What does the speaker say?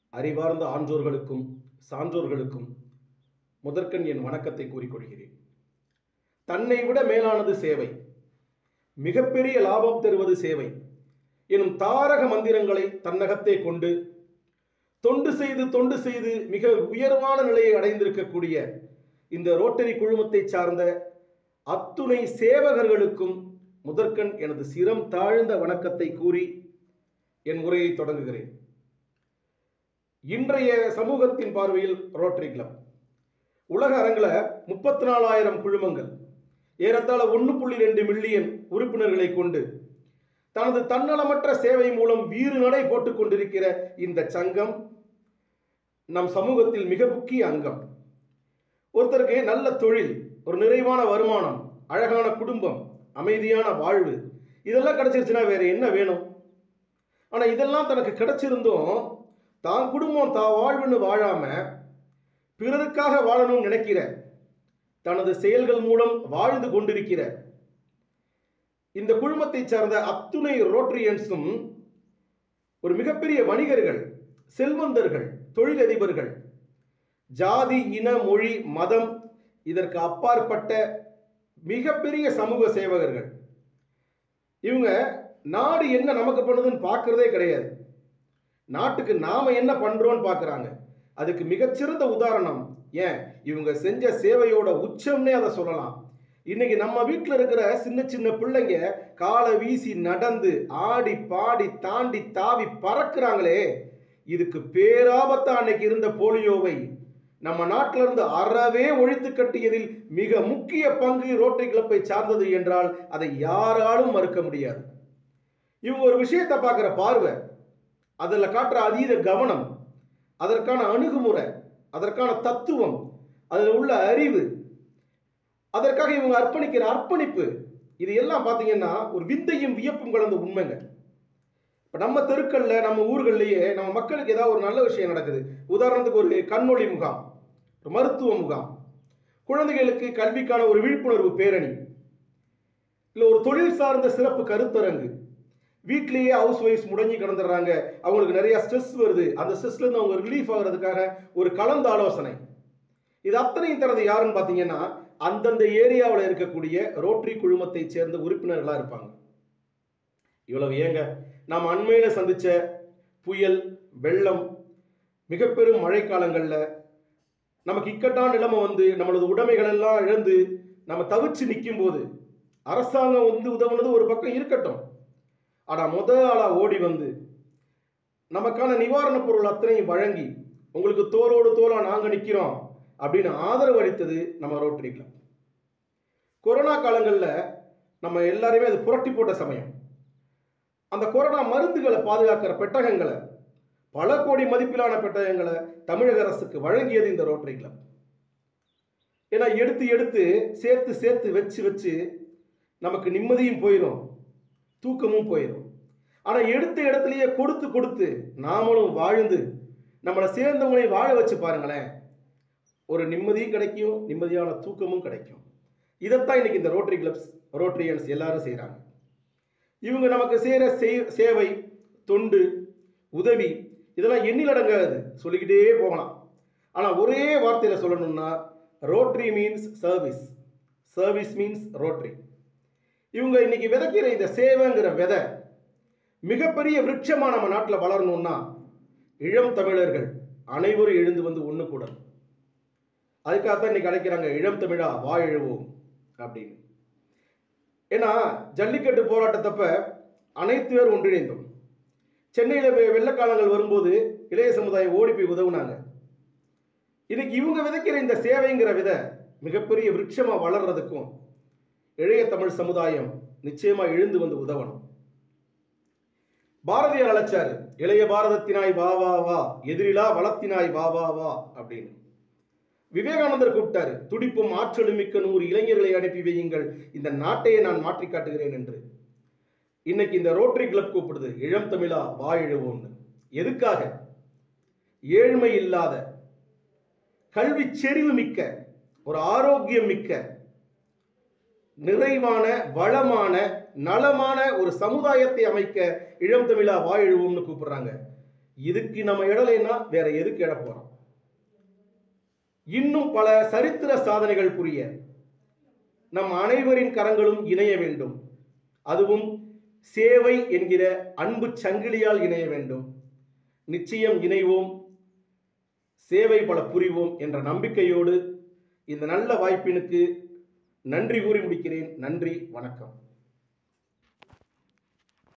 அறிவார்ந்த ஆன்றோர்களுக்கும் சான்றோர்களுக்கும் முதற்கண் என் வணக்கத்தை கூறிக்கொள்கிறேன் தன்னை விட மேலானது சேவை மிகப்பெரிய லாபம் தருவது சேவை எனும் தாரக மந்திரங்களை தன்னகத்தே கொண்டு தொண்டு செய்து தொண்டு செய்து மிக உயர்வான நிலையை அடைந்திருக்கக்கூடிய இந்த ரோட்டரி குழுமத்தை சார்ந்த அத்துணை சேவகர்களுக்கும் முதற்கண் எனது சிரம் தாழ்ந்த வணக்கத்தை கூறி என் உரையை தொடங்குகிறேன் இன்றைய சமூகத்தின் பார்வையில் ரோட்டரி கிளப் உலக அரங்கில் முப்பத்தி நாலாயிரம் குழுமங்கள் ஏறத்தாழ ஒன்று புள்ளி ரெண்டு மில்லியன் உறுப்பினர்களை கொண்டு தனது தன்னலமற்ற சேவை மூலம் வீறு நடை போட்டுக் கொண்டிருக்கிற இந்த சங்கம் நம் சமூகத்தில் மிக முக்கிய அங்கம் ஒருத்தருக்கு நல்ல தொழில் ஒரு நிறைவான வருமானம் அழகான குடும்பம் அமைதியான வாழ்வு இதெல்லாம் கிடைச்சிருச்சுன்னா வேற என்ன வேணும் ஆனா இதெல்லாம் தனக்கு கிடைச்சிருந்தும் தான் குடும்பம் தான் வாழ்வுன்னு வாழாம பிறருக்காக வாழணும்னு நினைக்கிற தனது செயல்கள் மூலம் வாழ்ந்து கொண்டிருக்கிற இந்த குழுமத்தை சார்ந்த அத்துணை ரோட்டரியன்ஸும் ஒரு மிகப்பெரிய வணிகர்கள் செல்வந்தர்கள் தொழிலதிபர்கள் ஜாதி இன மொழி மதம் இதற்கு அப்பாற்பட்ட மிகப்பெரிய சமூக சேவகர்கள் இவங்க நாடு என்ன நமக்கு பண்ணுதுன்னு பார்க்கறதே கிடையாது நாட்டுக்கு நாம என்ன பண்றோம்னு பார்க்கறாங்க அதுக்கு மிகச்சிறந்த உதாரணம் ஏன் இவங்க செஞ்ச சேவையோட உச்சம்னே அதை சொல்லலாம் இன்னைக்கு நம்ம வீட்டில் இருக்கிற சின்ன சின்ன பிள்ளைங்க காலை வீசி நடந்து ஆடி பாடி தாண்டி தாவி பறக்குறாங்களே இதுக்கு பேராபத்தா அன்னைக்கு இருந்த போலியோவை நம்ம நாட்டில இருந்து அறவே ஒழித்து கட்டியதில் மிக முக்கிய பங்கு ரோட்டரி கிளப்பை சார்ந்தது என்றால் அதை யாராலும் மறுக்க முடியாது இவங்க ஒரு விஷயத்தை பார்க்குற பார்வை அதில் காட்டுற அதீத கவனம் அதற்கான அணுகுமுறை அதற்கான தத்துவம் அதில் உள்ள அறிவு அதற்காக இவங்க அர்ப்பணிக்கிற அர்ப்பணிப்பு இது எல்லாம் பார்த்தீங்கன்னா ஒரு விந்தையும் வியப்பும் கலந்த உண்மைங்க இப்போ நம்ம தெருக்கல்ல நம்ம ஊர்கள்லயே நம்ம மக்களுக்கு ஏதாவது ஒரு நல்ல விஷயம் நடக்குது உதாரணத்துக்கு ஒரு கண்ணொளி முகாம் ஒரு மருத்துவ முகாம் குழந்தைகளுக்கு கல்விக்கான ஒரு விழிப்புணர்வு பேரணி இல்லை ஒரு தொழில் சார்ந்த சிறப்பு கருத்தரங்கு வீட்லேயே ஹவுஸ் ஒய்ஃப்ஸ் முடங்கி கிடந்துடுறாங்க அவங்களுக்கு நிறைய ஸ்ட்ரெஸ் வருது அந்த ஸ்ட்ரெஸ்லேருந்து அவங்க ரிலீஃப் ஆகிறதுக்காக ஒரு கலந்து ஆலோசனை இது அத்தனையும் தரது யாருன்னு பார்த்தீங்கன்னா அந்தந்த ஏரியாவில் இருக்கக்கூடிய ரோட்டரி குழுமத்தை சேர்ந்த உறுப்பினர்களாக இருப்பாங்க இவ்வளவு ஏங்க நாம் அண்மையில் சந்திச்ச புயல் வெள்ளம் மிக பெரும் மழைக்காலங்களில் நமக்கு இக்கட்டான நிலைமை வந்து நம்மளது உடைமைகள் எல்லாம் இழந்து நம்ம தவிச்சு நிற்கும் போது அரசாங்கம் வந்து உதவுனது ஒரு பக்கம் இருக்கட்டும் ஆனால் முத ஆளாக ஓடி வந்து நமக்கான நிவாரணப் பொருள் அத்தனையும் வழங்கி உங்களுக்கு தோளோடு தோளா நாங்கள் நிற்கிறோம் அப்படின்னு ஆதரவு அளித்தது நம்ம ரோட்டரி கிளப் கொரோனா காலங்களில் நம்ம எல்லாருமே அது புரட்டி போட்ட சமயம் அந்த கொரோனா மருந்துகளை பாதுகாக்கிற பெட்டகங்களை பல கோடி மதிப்பிலான பெட்டகங்களை தமிழக அரசுக்கு வழங்கியது இந்த ரோட்டரி கிளப் ஏன்னா எடுத்து எடுத்து சேர்த்து சேர்த்து வச்சு வச்சு நமக்கு நிம்மதியும் போயிடும் தூக்கமும் போயிடும் ஆனால் எடுத்த இடத்துலயே கொடுத்து கொடுத்து நாமளும் வாழ்ந்து நம்மளை சேர்ந்தவங்களையும் வாழ வச்சு பாருங்களேன் ஒரு நிம்மதியும் கிடைக்கும் நிம்மதியான தூக்கமும் கிடைக்கும் இதைத்தான் இன்னைக்கு இந்த ரோட்டரி கிளப்ஸ் ரோட்டரியன்ஸ் எல்லாரும் செய்கிறாங்க இவங்க நமக்கு செய்கிற சேவை தொண்டு உதவி இதெல்லாம் எண்ணிலடங்காது சொல்லிக்கிட்டே போகலாம் ஆனால் ஒரே வார்த்தையில் சொல்லணும்னா rotary means service service means rotary இவங்க இன்னைக்கு விதைக்கிற இந்த சேவைங்கிற விதை மிகப்பெரிய விருட்சமா நம்ம நாட்டில் வளரணும்னா இளம் தமிழர்கள் அனைவரும் எழுந்து வந்து ஒன்று கூடணும் அதுக்காகத்தான் இன்னைக்கு அழைக்கிறாங்க இளம் தமிழா வா எழுவோம் அப்படின்னு ஏன்னா ஜல்லிக்கட்டு போராட்டத்தப்ப அனைத்து பேர் ஒன்றிணைந்தோம் சென்னையில் வெள்ளக்காலங்கள் வரும்போது இளைய சமுதாயம் ஓடி போய் உதவுனாங்க இன்னைக்கு இவங்க விதைக்கிற இந்த சேவைங்கிற விதை மிகப்பெரிய விருட்சமா வளர்றதுக்கும் இளைய தமிழ் சமுதாயம் நிச்சயமா எழுந்து வந்து உதவணும் பாரதியார் அழைச்சாரு இளைய பாரதத்தினாய் வா வா வா எதிரிலா வளத்தினாய் வா வா வா அப்படின்னு விவேகானந்தர் கூப்பிட்டாரு துடிப்பும் ஆற்றலும் மிக்க நூறு இளைஞர்களை அனுப்பி வையுங்கள் இந்த நாட்டையே நான் மாற்றி காட்டுகிறேன் என்று இன்னைக்கு இந்த ரோட்டரி கிளப் கூப்பிடுது இளம் தமிழா வா எழுவோம்னு எதுக்காக ஏழ்மை இல்லாத கல்வி செறிவு மிக்க ஒரு ஆரோக்கியம் மிக்க நிறைவான வளமான நலமான ஒரு சமுதாயத்தை அமைக்க இளம் தமிழா வா எழுவோம்னு கூப்பிடுறாங்க இதுக்கு நம்ம இடலைன்னா வேற எதுக்கு இட போறோம் இன்னும் பல சரித்திர சாதனைகள் புரிய நம் அனைவரின் கரங்களும் இணைய வேண்டும் அதுவும் சேவை என்கிற அன்பு சங்கிலியால் இணைய வேண்டும் நிச்சயம் இணைவோம் சேவை பல புரிவோம் என்ற நம்பிக்கையோடு இந்த நல்ல வாய்ப்பினுக்கு நன்றி கூறி முடிக்கிறேன் நன்றி வணக்கம்